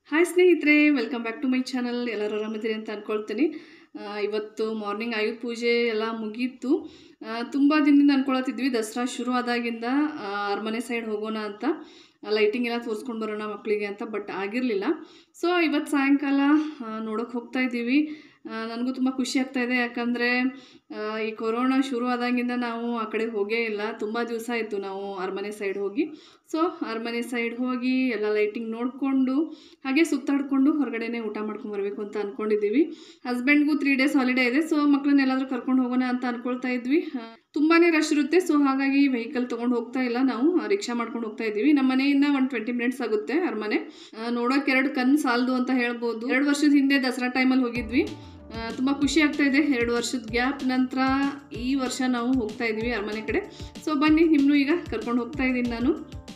hi ಸ್ನೇಹಿತರೆ welcome back to my channel ಎಲ್ಲರೂ ಆರಾಮಿದ್ದೀರಿ ಅಂತ ಅಂದ್ಕೊಳ್ತೀನಿ ಆ, ಇವತ್ತು ಮಾರ್ನಿಂಗ್ ಆಯುಧ ಪೂಜೆ ಎಲ್ಲ ಮುಗೀತು ತುಂಬ ದಿನದಿಂದ ಅಂದ್ಕೊಳತ್ತಿದ್ವಿ ದಸರಾ ಶುರು ಆದಾಗಿಂದ ಆ, ಅರಮನೆ ಸೈಡ್ ಹೋಗೋಣ ಅಂತ ಲೈಟಿಂಗ್ ಎಲ್ಲ ತೋರಿಸ್ಕೊಂಡು ಬರೋಣ ಮಕ್ಕಳಿಗೆ ಅಂತ ಬಟ್ ಆಗಿರಲಿಲ್ಲ ಸೊ ಇವತ್ತು ಸಾಯಂಕಾಲ ನೋಡೋಕೆ ಹೋಗ್ತಾ ಇದ್ದೀವಿ ನನಗೂ ತುಂಬ ಖುಷಿ ಆಗ್ತಾ ಇದೆ ಯಾಕಂದರೆ ಈ ಕೊರೋನಾ ಶುರು ಆದಾಗಿಂದ ನಾವು ಆ ಕಡೆ ಹೋಗೇ ಇಲ್ಲ ತುಂಬ ದಿವಸ ಆಯಿತು ನಾವು ಅರಮನೆ ಸೈಡ್ ಹೋಗಿ ಸೊ ಅರಮನೆ ಸೈಡ್ ಹೋಗಿ ಎಲ್ಲ ಲೈಟಿಂಗ್ ನೋಡಿಕೊಂಡು ಹಾಗೆ ಸುತ್ತಾಡಿಕೊಂಡು ಹೊರಗಡೆನೇ ಊಟ ಮಾಡ್ಕೊಂಡು ಬರಬೇಕು ಅಂತ ಅಂದ್ಕೊಂಡಿದ್ದೀವಿ ಹಸ್ಬೆಂಡ್ಗೂ ತ್ರೀ ಡೇಸ್ ಹಾಲಿಡೇ ಇದೆ ಸೊ ಮಕ್ಕಳನ್ನೆಲ್ಲಾದ್ರೂ ಕರ್ಕೊಂಡು ಹೋಗೋಣ ಅಂತ ಅನ್ಕೊಳ್ತಾ ಇದ್ವಿ ಆ, ತುಂಬಾನೇ ರಶ್ ಇರುತ್ತೆ ಸೊ ಹಾಗಾಗಿ ವೆಹಿಕಲ್ ತೊಗೊಂಡು ಹೋಗ್ತಾ ಇಲ್ಲ ನಾವು ಆ, ರಿಕ್ಷಾ ಮಾಡ್ಕೊಂಡು ಹೋಗ್ತಾ ಇದ್ದೀವಿ ನಮ್ಮ ಮನೆಯಿಂದ ಒಂದು ಟ್ವೆಂಟಿ ಮಿನಿಟ್ಸ್ ಆಗುತ್ತೆ ಅರಮನೆ ಆ, ನೋಡೋಕೆ ಎರಡು ಕಣ್ಣು ಸಾಲದು ಅಂತ ಹೇಳ್ಬೋದು ಎರಡು ವರ್ಷದ ಹಿಂದೆ ದಸರಾ ಟೈಮಲ್ಲಿ ಹೋಗಿದ್ವಿ ಆ, ತುಂಬ ಖುಷಿ ಆಗ್ತಾ ಇದೆ ಎರಡು ವರ್ಷದ ಗ್ಯಾಪ್ ನಂತರ ಈ ವರ್ಷ ನಾವು ಹೋಗ್ತಾ ಇದ್ದೀವಿ ಅರಮನೆ ಕಡೆ ಸೊ ಬನ್ನಿ ನಿಮ್ಮನ್ನು ಈಗ ಕರ್ಕೊಂಡು ಹೋಗ್ತಾ ಇದ್ದೀನಿ ನಾನು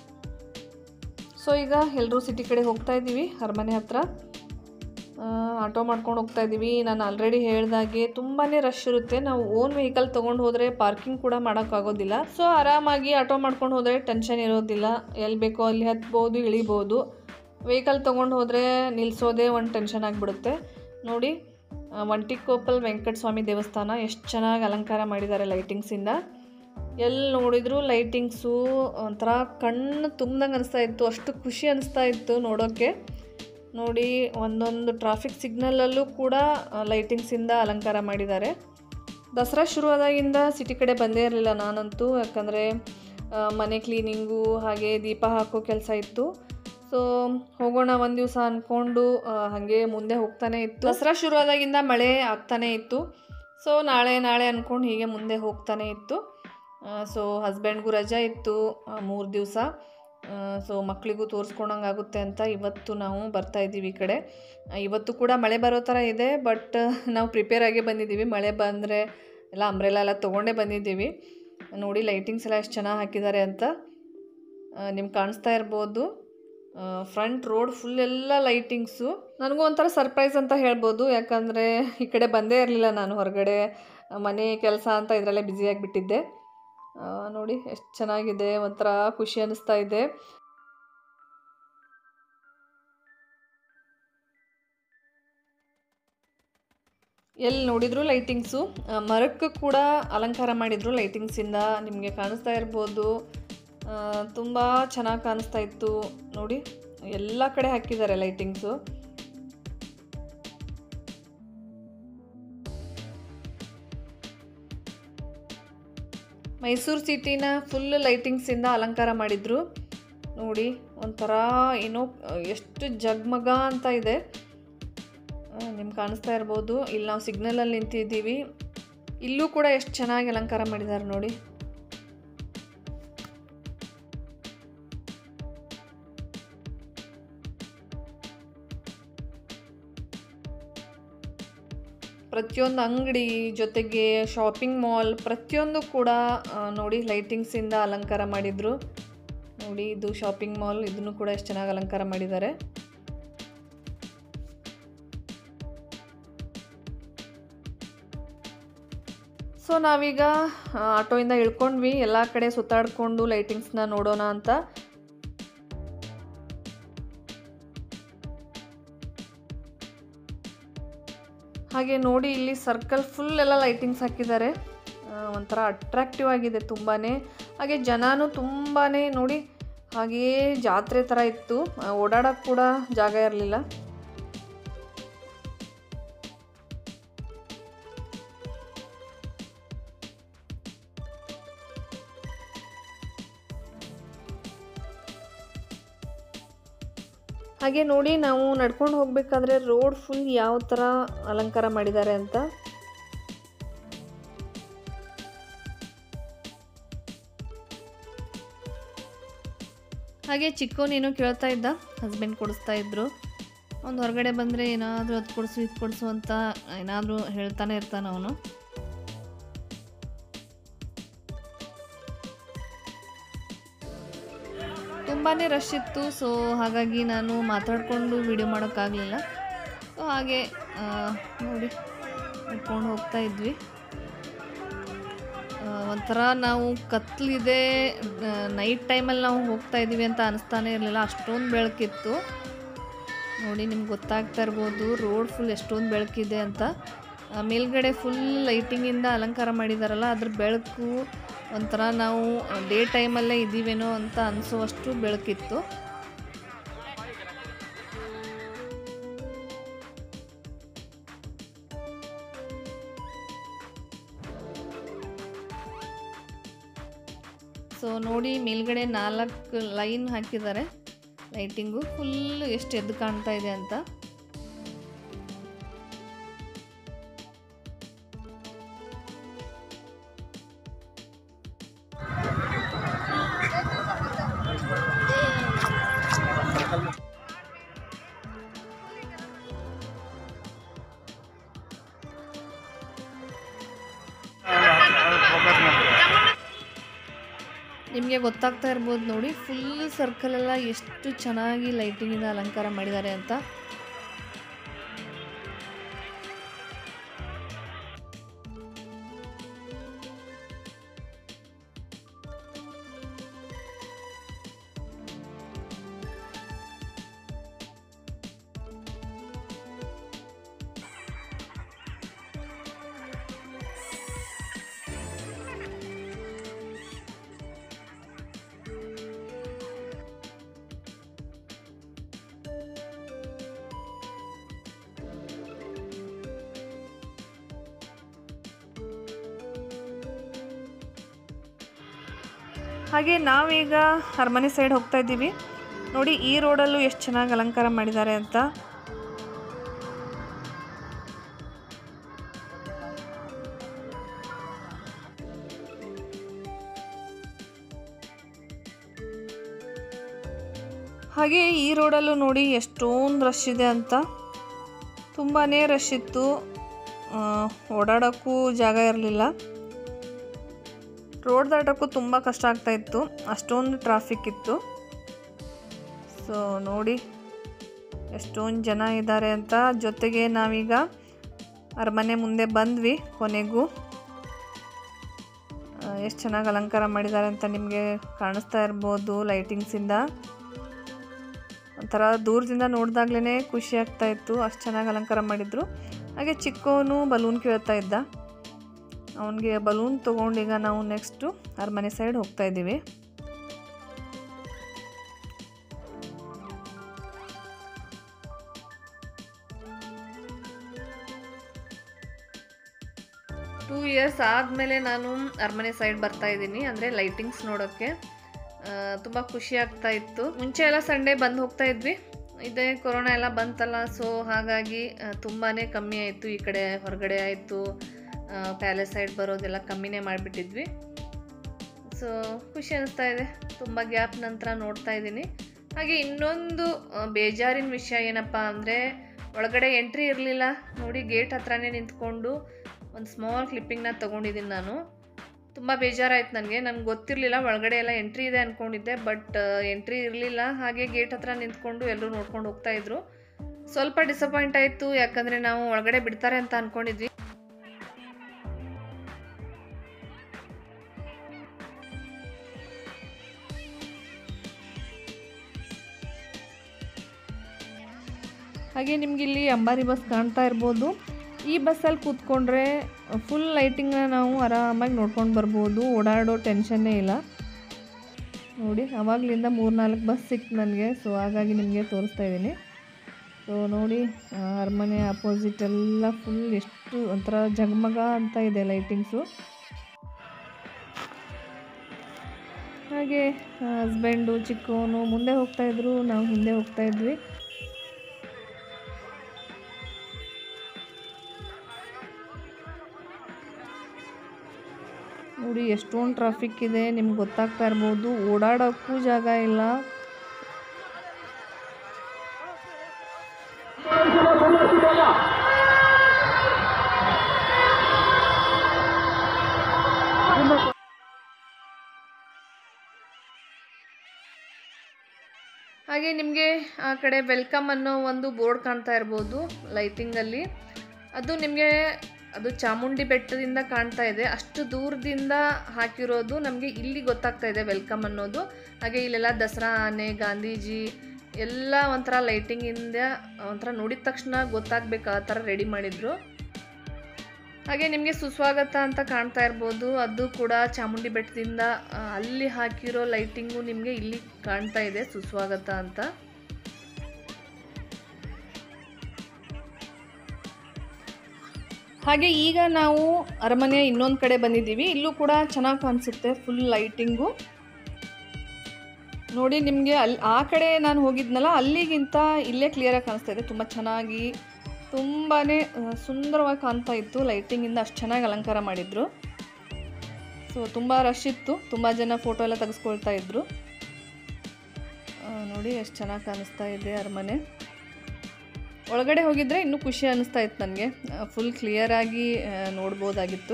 ಸೊ ಈಗ ಎಲ್ಲರೂ ಸಿಟಿ ಕಡೆ ಹೋಗ್ತಾ ಇದ್ದೀವಿ ಅರಮನೆ ಹತ್ರ ಆಟೋ ಮಾಡ್ಕೊಂಡು ಹೋಗ್ತಾ ಇದ್ದೀವಿ ನಾನು ಆಲ್ರೆಡಿ ಹೇಳ್ದಾಗೆ ತುಂಬಾ ರಶ್ ಇರುತ್ತೆ ನಾವು ಓನ್ ವೆಹಿಕಲ್ ತೊಗೊಂಡು ಹೋದರೆ ಪಾರ್ಕಿಂಗ್ ಕೂಡ ಮಾಡೋಕ್ಕಾಗೋದಿಲ್ಲ ಸೊ ಆರಾಮಾಗಿ ಆಟೋ ಮಾಡ್ಕೊಂಡು ಹೋದರೆ ಟೆನ್ಷನ್ ಇರೋದಿಲ್ಲ ಎಲ್ಲಿ ಬೇಕೋ ಅಲ್ಲಿ ಹತ್ಬೋದು ಇಳಿಬೋದು ವೆಹಿಕಲ್ ತೊಗೊಂಡು ಹೋದರೆ ನಿಲ್ಲಿಸೋದೇ ಒಂದು ಟೆನ್ಷನ್ ಆಗಿಬಿಡುತ್ತೆ ನೋಡಿ ಆ, ಒಂಟಿಕೊಪ್ಪಲ್ ವೆಂಕಟ ಸ್ವಾಮಿ ದೇವಸ್ಥಾನ ಎಷ್ಟು ಚೆನ್ನಾಗಿ ಅಲಂಕಾರ ಮಾಡಿದ್ದಾರೆ ಲೈಟಿಂಗ್ಸಿಂದ ಎಲ್ಲಿ ನೋಡಿದ್ರು ಲೈಟಿಂಗ್ಸು ಒಂಥರ ಕಣ್ಣು ತುಂಬ್ದಂಗೆ ಅನಿಸ್ತಾ ಇತ್ತು ಅಷ್ಟು ಖುಷಿ ಅನಿಸ್ತಾ ಇತ್ತು ನೋಡೋಕ್ಕೆ ನೋಡಿ ಒಂದೊಂದು ಟ್ರಾಫಿಕ್ ಸಿಗ್ನಲಲ್ಲೂ ಕೂಡ ಲೈಟಿಂಗ್ಸಿಂದ ಅಲಂಕಾರ ಮಾಡಿದ್ದಾರೆ ದಸರಾ ಶುರುವಾದಾಗಿಂದ ಸಿಟಿ ಕಡೆ ಬಂದೇ ಇರಲಿಲ್ಲ ನಾನಂತೂ ಯಾಕಂದರೆ ಮನೆ ಕ್ಲೀನಿಂಗು ಹಾಗೆ ದೀಪ ಹಾಕೋ ಕೆಲಸ ಇತ್ತು ಸೊ ಹೋಗೋಣ ಒಂದು ದಿವಸ ಅಂದ್ಕೊಂಡು ಹಾಗೆ ಮುಂದೆ ಹೋಗ್ತಾನೆ ಇತ್ತು ದಸರಾ ಶುರುವಾದಾಗಿಂದ ಮಳೆ ಆಗ್ತಾನೆ ಇತ್ತು ಸೊ ನಾಳೆ ನಾಳೆ ಅಂದ್ಕೊಂಡು ಹೀಗೆ ಮುಂದೆ ಹೋಗ್ತಾನೆ ಇತ್ತು ಸೊ ಹಸ್ಬೆಂಡ್ಗೂ ರಜಾ ಇತ್ತು ಮೂರು ದಿವಸ ಸೊ ಮಕ್ಕಳಿಗೂ ತೋರಿಸ್ಕೊಂಡಂಗೆ ಆಗುತ್ತೆ ಅಂತ ಇವತ್ತು ನಾವು ಬರ್ತಾ ಇದ್ದೀವಿ ಈ ಕಡೆ ಆ, ಇವತ್ತು ಕೂಡ ಮಳೆ ಬರೋ ಥರ ಇದೆ ಬಟ್ ನಾವು ಪ್ರಿಪೇರ್ ಆಗಿ ಬಂದಿದ್ದೀವಿ ಮಳೆ ಬಂದರೆ ಎಲ್ಲ ಅಂಬ್ರೆಲ್ಲ ಎಲ್ಲ ತೊಗೊಂಡೇ ಬಂದಿದ್ದೀವಿ ನೋಡಿ ಲೈಟಿಂಗ್ಸ್ ಎಲ್ಲ ಎಷ್ಟು ಚೆನ್ನಾಗಿ ಹಾಕಿದ್ದಾರೆ ಅಂತ ನಿಮ್ಗೆ ಕಾಣಿಸ್ತಾ ಇರ್ಬೋದು ಫ್ರಂಟ್ ರೋಡ್ ಫುಲ್ ಎಲ್ಲ ಲೈಟಿಂಗ್ಸು ನನಗೂ ಒಂಥರ ಸರ್ಪ್ರೈಸ್ ಅಂತ ಹೇಳ್ಬೋದು ಯಾಕಂದರೆ ಈ ಕಡೆ ಬಂದೇ ಇರಲಿಲ್ಲ ನಾನು ಹೊರಗಡೆ ಆ, ಮನೆ ಕೆಲಸ ಅಂತ ಇದರಲ್ಲೇ ಬ್ಯುಸಿಯಾಗಿಬಿಟ್ಟಿದ್ದೆ ನೋಡಿ ಎಷ್ಟು ಚೆನ್ನಾಗಿದೆ ಒಂಥರ ಖುಷಿ ಅನ್ನಿಸ್ತಾ ಇದೆ ಎಲ್ಲಿ ನೋಡಿದ್ರು ಲೈಟಿಂಗ್ಸು ಮರಕ್ಕೆ ಕೂಡ ಅಲಂಕಾರ ಮಾಡಿದ್ರು ಲೈಟಿಂಗ್ಸಿಂದ ನಿಮಗೆ ಕಾಣಿಸ್ತಾ ಇರ್ಬೋದು ತುಂಬ ಚೆನ್ನಾಗಿ ಕಾಣಿಸ್ತಾ ಇತ್ತು ನೋಡಿ ಎಲ್ಲ ಕಡೆ ಹಾಕಿದ್ದಾರೆ ಲೈಟಿಂಗ್ಸು ಮೈಸೂರು ಸಿಟಿನ ಫುಲ್ ಲೈಟಿಂಗ್ಸಿಂದ ಅಲಂಕಾರ ಮಾಡಿದ್ರು ನೋಡಿ ಒಂಥರ ಏನೋ ಎಷ್ಟು ಜಗ್ಮಗ ಅಂತ ಇದೆ ನಿಮ್ಗೆ ಕಾಣಿಸ್ತಾ ಇರ್ಬೋದು ಇಲ್ಲಿ ನಾವು ಸಿಗ್ನಲಲ್ಲಿ ನಿಂತಿದ್ದೀವಿ ಇಲ್ಲೂ ಕೂಡ ಎಷ್ಟು ಚೆನ್ನಾಗಿ ಅಲಂಕಾರ ಮಾಡಿದ್ದಾರೆ ನೋಡಿ ಪ್ರತಿಯೊಂದು ಅಂಗಡಿ ಜೊತೆಗೆ ಶಾಪಿಂಗ್ ಮಾಲ್ ಪ್ರತಿಯೊಂದು ಕೂಡ ಆ, ನೋಡಿ ಲೈಟಿಂಗ್ಸಿಂದ ಅಲಂಕಾರ ಮಾಡಿದ್ರು ನೋಡಿ ಇದು ಶಾಪಿಂಗ್ ಮಾಲ್ ಇದನ್ನು ಕೂಡ ಎಷ್ಟು ಚೆನ್ನಾಗಿ ಅಲಂಕಾರ ಮಾಡಿದ್ದಾರೆ ಸೊ ನಾವೀಗ ಆ, ಆಟೋಯಿಂದ ಇಳ್ಕೊಂಡ್ವಿ ಎಲ್ಲ ಕಡೆ ಸುತ್ತಾಡಿಕೊಂಡು ಲೈಟಿಂಗ್ಸ್ನ ನೋಡೋಣ ಅಂತ ಹಾಗೆ ನೋಡಿ ಇಲ್ಲಿ ಸರ್ಕಲ್ ಫುಲ್ ಎಲ್ಲ ಲೈಟಿಂಗ್ಸ್ ಹಾಕಿದ್ದಾರೆ ಆ, ಒಂಥರ ಅಟ್ರಾಕ್ಟಿವ್ ಆಗಿದೆ ತುಂಬಾ ಹಾಗೆ ಜನನೂ ತುಂಬಾ ನೋಡಿ ಹಾಗೆಯೇ ಜಾತ್ರೆ ಥರ ಇತ್ತು ಓಡಾಡೋಕ್ಕೆ ಕೂಡ ಜಾಗ ಇರಲಿಲ್ಲ ಹಾಗೆ ನೋಡಿ ನಾವು ನಡ್ಕೊಂಡು ಹೋಗಬೇಕಾದ್ರೆ ರೋಡ್ ಫುಲ್ ಯಾವ ಥರ ಅಲಂಕಾರ ಮಾಡಿದ್ದಾರೆ ಅಂತ ಹಾಗೆ ಚಿಕ್ಕವನೇನೋ ಕೇಳ್ತಾ ಇದ್ದ ಹಸ್ಬೆಂಡ್ ಕೊಡಿಸ್ತಾ ಇದ್ರು ಒಂದು ಹೊರಗಡೆ ಬಂದರೆ ಏನಾದರೂ ಅದು ಕೊಡಿಸು ಇದು ಕೊಡಿಸು ಅಂತ ಏನಾದರೂ ಹೇಳ್ತಾನೆ ಇರ್ತಾನೆ ಅವನು ತುಂಬಾ ರಶ್ ಇತ್ತು ಸೊ ಹಾಗಾಗಿ ನಾನು ಮಾತಾಡಿಕೊಂಡು ವಿಡಿಯೋ ಮಾಡೋಕ್ಕಾಗಲಿಲ್ಲ ಸೊ ಹಾಗೆ ಆ, ನೋಡಿ ನಡ್ಕೊಂಡು ಹೋಗ್ತಾ ಇದ್ವಿ ಆ, ಒಂಥರ ನಾವು ಕತ್ಲಿದೆ ನೈಟ್ ಟೈಮಲ್ಲಿ ನಾವು ಹೋಗ್ತಾ ಇದ್ದೀವಿ ಅಂತ ಅನಿಸ್ತಾನೆ ಇರಲಿಲ್ಲ ಅಷ್ಟೊಂದು ಬೆಳಕಿತ್ತು ನೋಡಿ ನಿಮ್ಗೆ ಗೊತ್ತಾಗ್ತಾ ಇರ್ಬೋದು ರೋಡ್ ಫುಲ್ ಎಷ್ಟೊಂದು ಬೆಳಕಿದೆ ಅಂತ ಆ, ಮೇಲ್ಗಡೆ ಫುಲ್ ಲೈಟಿಂಗಿಂದ ಅಲಂಕಾರ ಮಾಡಿದಾರಲ್ಲ ಅದ್ರ ಬೆಳಕು ಒಂಥರ ನಾವು ಡೇ ಟೈಮಲ್ಲೇ ಇದ್ದೀವೇನೋ ಅಂತ ಅನಿಸೋವಷ್ಟು ಬೆಳಕಿತ್ತು ಸೊ ನೋಡಿ ಮೇಲ್ಗಡೆ ನಾಲ್ಕು ಲೈನ್ ಹಾಕಿದ್ದಾರೆ ಲೈಟಿಂಗು ಫುಲ್ ಎಷ್ಟು ಎದ್ದು ಕಾಣ್ತಾ ಇದೆ ಅಂತ ನಿಮಗೆ ಗೊತ್ತಾಗ್ತಾ ಇರ್ಬೋದು ನೋಡಿ ಫುಲ್ ಸರ್ಕಲೆಲ್ಲ ಎಷ್ಟು ಚೆನ್ನಾಗಿ ಲೈಟಿಂಗಿಂದ ಅಲಂಕಾರ ಮಾಡಿದ್ದಾರೆ ಅಂತ ಹಾಗೆ ನಾವೀಗ ಅರಮನೆ ಸೈಡ್ ಹೋಗ್ತಾ ಇದ್ದೀವಿ ನೋಡಿ ಈ ರೋಡಲ್ಲೂ ಎಷ್ಟು ಚೆನ್ನಾಗಿ ಅಲಂಕಾರ ಮಾಡಿದ್ದಾರೆ ಅಂತ ಹಾಗೆ ಈ ರೋಡಲ್ಲೂ ನೋಡಿ ಎಷ್ಟೊಂದು ರಶ್ ಇದೆ ಅಂತ ತುಂಬಾ ರಶ್ ಇತ್ತು ಆ, ಓಡಾಡೋಕ್ಕೂ ಜಾಗ ಇರಲಿಲ್ಲ ರೋಡ್ ದಾಟೋಕ್ಕೂ ತುಂಬ ಕಷ್ಟ ಆಗ್ತಾ ಇತ್ತು ಅಷ್ಟೊಂದು ಟ್ರಾಫಿಕ್ ಇತ್ತು ಸೊ ನೋಡಿ ಎಷ್ಟೊಂದು ಜನ ಇದ್ದಾರೆ ಅಂತ ಜೊತೆಗೆ ನಾವೀಗ ಅರಮನೆ ಮುಂದೆ ಬಂದ್ವಿ ಕೊನೆಗೂ ಎಷ್ಟು ಚೆನ್ನಾಗಿ ಅಲಂಕಾರ ಮಾಡಿದ್ದಾರೆ ಅಂತ ನಿಮಗೆ ಕಾಣಿಸ್ತಾ ಇರ್ಬೋದು ಲೈಟಿಂಗ್ಸಿಂದ ಒಂಥರ ದೂರದಿಂದ ನೋಡಿದಾಗ್ಲೇ ಖುಷಿ ಆಗ್ತಾ ಇತ್ತು ಅಷ್ಟು ಚೆನ್ನಾಗಿ ಅಲಂಕಾರ ಮಾಡಿದ್ರು ಹಾಗೆ ಚಿಕ್ಕವನು ಬಲೂನ್ ಕೇಳ್ತಾ ಇದ್ದ ಅವನಿಗೆ ಬಲೂನ್ ತೊಗೊಂಡೀಗ ನಾವು ನೆಕ್ಸ್ಟು ಅರಮನೆ ಸೈಡ್ ಹೋಗ್ತಾ ಇದ್ದೀವಿ ಟೂ ಇಯರ್ಸ್ ಆದಮೇಲೆ ನಾನು ಅರಮನೆ ಸೈಡ್ ಬರ್ತಾ ಇದ್ದೀನಿ ಅಂದರೆ ಲೈಟಿಂಗ್ಸ್ ನೋಡೋಕ್ಕೆ ತುಂಬ ಖುಷಿ ಆಗ್ತಾ ಇತ್ತು ಮುಂಚೆ ಎಲ್ಲ ಸಂಡೇ ಬಂದು ಹೋಗ್ತಾ ಇದ್ವಿ ಇದೇ ಕೊರೋನಾ ಎಲ್ಲ ಬಂತಲ್ಲ ಸೊ ಹಾಗಾಗಿ ತುಂಬಾ ಕಮ್ಮಿ ಆಯಿತು ಈ ಕಡೆ ಹೊರಗಡೆ ಆಯಿತು ಪ್ಯಾಲೇಸ್ ಸೈಡ್ ಬರೋದೆಲ್ಲ ಕಮ್ಮಿನೇ ಮಾಡಿಬಿಟ್ಟಿದ್ವಿ ಸೊ ಖುಷಿ ಅನಿಸ್ತಾ ಇದೆ ತುಂಬ ಗ್ಯಾಪ್ ನಂತರ ನೋಡ್ತಾ ಇದ್ದೀನಿ ಹಾಗೆ ಇನ್ನೊಂದು ಆ, ಬೇಜಾರಿನ ವಿಷಯ ಏನಪ್ಪ ಅಂದರೆ ಒಳಗಡೆ ಎಂಟ್ರಿ ಇರಲಿಲ್ಲ ನೋಡಿ ಗೇಟ್ ಹತ್ರನೇ ನಿಂತ್ಕೊಂಡು ಒಂದು ಸ್ಮಾಲ್ ಕ್ಲಿಪ್ಪಿಂಗ್ನ ತೊಗೊಂಡಿದ್ದೀನಿ ನಾನು ತುಂಬ ಬೇಜಾರಾಯ್ತು ನನಗೆ ನನಗೆ ಗೊತ್ತಿರಲಿಲ್ಲ ಒಳಗಡೆ ಎಲ್ಲ ಎಂಟ್ರಿ ಇದೆ ಅಂದ್ಕೊಂಡಿದ್ದೆ ಬಟ್ ಎಂಟ್ರಿ ಇರಲಿಲ್ಲ ಹಾಗೆ ಗೇಟ್ ಹತ್ರ ನಿಂತ್ಕೊಂಡು ಎಲ್ಲರೂ ನೋಡ್ಕೊಂಡು ಹೋಗ್ತಾ ಇದ್ರು ಸ್ವಲ್ಪ ಡಿಸಪಾಯಿಂಟ್ ಆಯಿತು ಯಾಕಂದರೆ ನಾವು ಒಳಗಡೆ ಬಿಡ್ತಾರೆ ಅಂತ ಅಂದ್ಕೊಂಡಿದ್ವಿ ಹಾಗೆ ನಿಮ್ಗೆ ಇಲ್ಲಿ ಅಂಬಾರಿ ಬಸ್ ಕಾಣ್ತಾ ಇರ್ಬೋದು ಈ ಬಸ್ಸಲ್ಲಿ ಕೂತ್ಕೊಂಡ್ರೆ ಫುಲ್ ಲೈಟಿಂಗ್ನ ನಾವು ಆರಾಮಾಗಿ ನೋಡ್ಕೊಂಡು ಬರ್ಬೋದು ಓಡಾಡೋ ಟೆನ್ಷನ್ನೇ ಇಲ್ಲ ನೋಡಿ ಅವಾಗಲಿಂದ ಮೂರ್ನಾಲ್ಕು ಬಸ್ ಸಿಕ್ತು ನನಗೆ ಸೊ ಹಾಗಾಗಿ ನಿಮಗೆ ತೋರಿಸ್ತಾ ಇದ್ದೀನಿ ಸೊ ನೋಡಿ ಆ, ಅರಮನೆ ಅಪೋಸಿಟ್ ಎಲ್ಲ ಫುಲ್ ಎಷ್ಟು ಒಂಥರ ಜಗಮಗ ಅಂತ ಇದೆ ಲೈಟಿಂಗ್ಸು ಹಾಗೆ ಹಸ್ಬೆಂಡು ಚಿಕ್ಕವನು ಮುಂದೆ ಹೋಗ್ತಾ ಇದ್ರು ನಾವು ಹಿಂದೆ ಹೋಗ್ತಾ ಇದ್ವಿ ನೋಡಿ ಎಷ್ಟೊಂದು ಟ್ರಾಫಿಕ್ ಇದೆ ನಿಮ್ಗೆ ಗೊತ್ತಾಗ್ತಾ ಇರ್ಬೋದು ಓಡಾಡೋಕ್ಕೂ ಜಾಗ ಇಲ್ಲ ಹಾಗೆ ನಿಮಗೆ ಆ ಕಡೆ ವೆಲ್ಕಮ್ ಅನ್ನೋ ಒಂದು ಬೋರ್ಡ್ ಕಾಣ್ತಾ ಇರ್ಬೋದು ಲೈಟಿಂಗಲ್ಲಿ ಅದು ನಿಮಗೆ ಅದು ಚಾಮುಂಡಿ ಬೆಟ್ಟದಿಂದ ಕಾಣ್ತಾ ಇದೆ ಅಷ್ಟು ದೂರದಿಂದ ಹಾಕಿರೋದು ನಮಗೆ ಇಲ್ಲಿ ಗೊತ್ತಾಗ್ತಾ ಇದೆ ವೆಲ್ಕಮ್ ಅನ್ನೋದು ಹಾಗೆ ಇಲ್ಲೆಲ್ಲ ದಸರಾ ಆನೆ ಗಾಂಧೀಜಿ ಎಲ್ಲ ಒಂಥರ ಲೈಟಿಂಗಿಂದ ಒಂಥರ ನೋಡಿದ ತಕ್ಷಣ ಗೊತ್ತಾಗಬೇಕು ಆ ಥರ ರೆಡಿ ಮಾಡಿದರು ಹಾಗೆ ನಿಮಗೆ ಸುಸ್ವಾಗತ ಅಂತ ಕಾಣ್ತಾ ಇರ್ಬೋದು ಅದು ಕೂಡ ಚಾಮುಂಡಿ ಬೆಟ್ಟದಿಂದ ಆ, ಅಲ್ಲಿ ಹಾಕಿರೋ ಲೈಟಿಂಗು ನಿಮಗೆ ಇಲ್ಲಿ ಕಾಣ್ತಾ ಇದೆ ಸುಸ್ವಾಗತ ಅಂತ ಹಾಗೆ ಈಗ ನಾವು ಅರಮನೆಯ ಇನ್ನೊಂದು ಕಡೆ ಬಂದಿದ್ದೀವಿ ಇಲ್ಲೂ ಕೂಡ ಚೆನ್ನಾಗಿ ಕಾಣಿಸುತ್ತೆ ಫುಲ್ ಲೈಟಿಂಗು ನೋಡಿ ನಿಮಗೆ ಅಲ್ಲಿ ಆ ಕಡೆ ನಾನು ಹೋಗಿದ್ನಲ್ಲ ಅಲ್ಲಿಗಿಂತ ಇಲ್ಲೇ ಕ್ಲಿಯರಾಗಿ ಕಾಣಿಸ್ತಾ ಇದೆ ತುಂಬ ಚೆನ್ನಾಗಿ ತುಂಬಾ ಸುಂದರವಾಗಿ ಕಾಣ್ತಾ ಇತ್ತು ಲೈಟಿಂಗಿಂದ ಅಷ್ಟು ಚೆನ್ನಾಗಿ ಅಲಂಕಾರ ಮಾಡಿದರು ಸೊ ತುಂಬ ರಶ್ ಇತ್ತು ತುಂಬ ಜನ ಫೋಟೋ ಎಲ್ಲ ತೆಗೆಸ್ಕೊಳ್ತಾ ಇದ್ರು ಆ, ನೋಡಿ ಎಷ್ಟು ಚೆನ್ನಾಗಿ ಕಾಣಿಸ್ತಾ ಇದೆ ಅರಮನೆ ಒಳಗಡೆ ಹೋಗಿದ್ರೆ ಇನ್ನೂ ಖುಷಿ ಅನ್ನಿಸ್ತಾ ಇತ್ತು ನನಗೆ ಫುಲ್ ಕ್ಲಿಯರಾಗಿ ನೋಡ್ಬೋದಾಗಿತ್ತು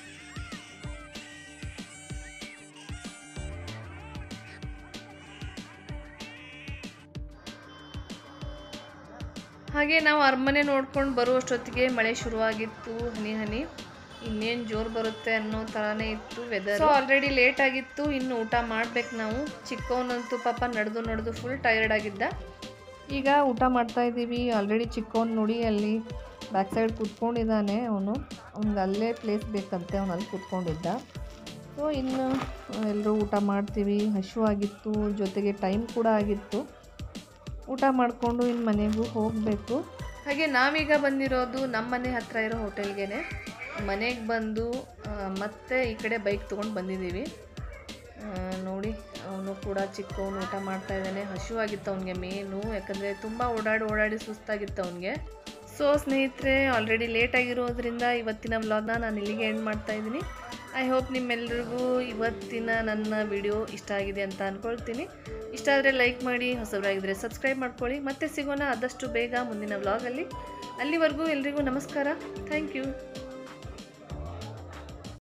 ಹಾಗೆ ನಾವು ಅರಮನೆ ನೋಡ್ಕೊಂಡು ಬರುವಷ್ಟೊತ್ತಿಗೆ ಮಳೆ ಶುರುವಾಗಿತ್ತು ಹನಿ ಹನಿ ಇನ್ನೇನು ಜೋರು ಬರುತ್ತೆ ಅನ್ನೋ ಥರನೇ ಇತ್ತು ವೆದರ್ ಸೊ ಆಲ್ರೆಡಿ ಲೇಟ್ ಆಗಿತ್ತು ಇನ್ನು ಊಟ ಮಾಡ್ಬೇಕು ನಾವು ಚಿಕ್ಕವನಂತೂ ಪಾಪ ನಡೆದು ನಡೆದು ಫುಲ್ ಟಯರ್ಡ್ ಆಗಿದ್ದ ಈಗ ಊಟ ಮಾಡ್ತಾ ಇದ್ದೀವಿ ಆಲ್ರೆಡಿ ಚಿಕ್ಕವನು ನೋಡಿ ಅಲ್ಲಿ ಬ್ಯಾಕ್ ಸೈಡ್ ಕೂತ್ಕೊಂಡಿದ್ದಾನೆ ಅವನು ಅವ್ನಿಗೆ ಅಲ್ಲೇ ಪ್ಲೇಸ್ ಬೇಕಂತೆ ಅವನು ಅಲ್ಲಿ ಕೂತ್ಕೊಂಡಿದ್ದ ಸೊ ಇನ್ನು ಎಲ್ಲರೂ ಊಟ ಮಾಡ್ತೀವಿ ಹಸಿವಾಗಿತ್ತು ಜೊತೆಗೆ ಟೈಮ್ ಕೂಡ ಆಗಿತ್ತು ಊಟ ಮಾಡಿಕೊಂಡು ಇನ್ನು ಮನೆಗೂ ಹೋಗಬೇಕು ಹಾಗೆ ನಾವೀಗ ಬಂದಿರೋದು ನಮ್ಮ ಮನೆ ಹತ್ತಿರ ಇರೋ ಹೋಟೆಲ್ಗೆ ಮನೆಗೆ ಬಂದು ಆ, ಮತ್ತೆ ಈ ಕಡೆ ಬೈಕ್ ತೊಗೊಂಡು ಬಂದಿದ್ದೀವಿ ಆ, ನೋಡಿ ಅವನು ಕೂಡ ಚಿಕ್ಕವನು ಊಟ ಮಾಡ್ತಾ ಇದ್ದಾನೆ ಹಸಿವಾಗಿತ್ತು ಅವನಿಗೆ ಮೇನು ಯಾಕಂದರೆ ತುಂಬ ಓಡಾಡಿ ಓಡಾಡಿ ಸುಸ್ತಾಗಿತ್ತು ಅವನಿಗೆ ಸೊ ಸ್ನೇಹಿತರೆ ಆಲ್ರೆಡಿ ಲೇಟ್ ಆಗಿರೋದ್ರಿಂದ ಇವತ್ತಿನ ವ್ಲಾಗ್ನ ನಾನು ಇಲ್ಲಿಗೆ ಎಂಡ್ ಮಾಡ್ತಾ ಇದ್ದೀನಿ ಐ ಹೋಪ್ ನಿಮ್ಮೆಲ್ರಿಗೂ ಇವತ್ತಿನ ನನ್ನ ವಿಡಿಯೋ ಇಷ್ಟ ಆಗಿದೆ ಅಂತ ಅಂದ್ಕೊಳ್ತೀನಿ ಇಷ್ಟ ಆದರೆ ಲೈಕ್ ಮಾಡಿ ಹೊಸಬರಾಗಿದ್ದರೆ ಸಬ್ಸ್ಕ್ರೈಬ್ ಮಾಡ್ಕೊಳ್ಳಿ ಮತ್ತೆ ಸಿಗೋಣ ಆದಷ್ಟು ಬೇಗ ಮುಂದಿನ ವ್ಲಾಗಲ್ಲಿ ಅಲ್ಲಿವರೆಗೂ ಎಲ್ರಿಗೂ ನಮಸ್ಕಾರ ಥ್ಯಾಂಕ್ ಯು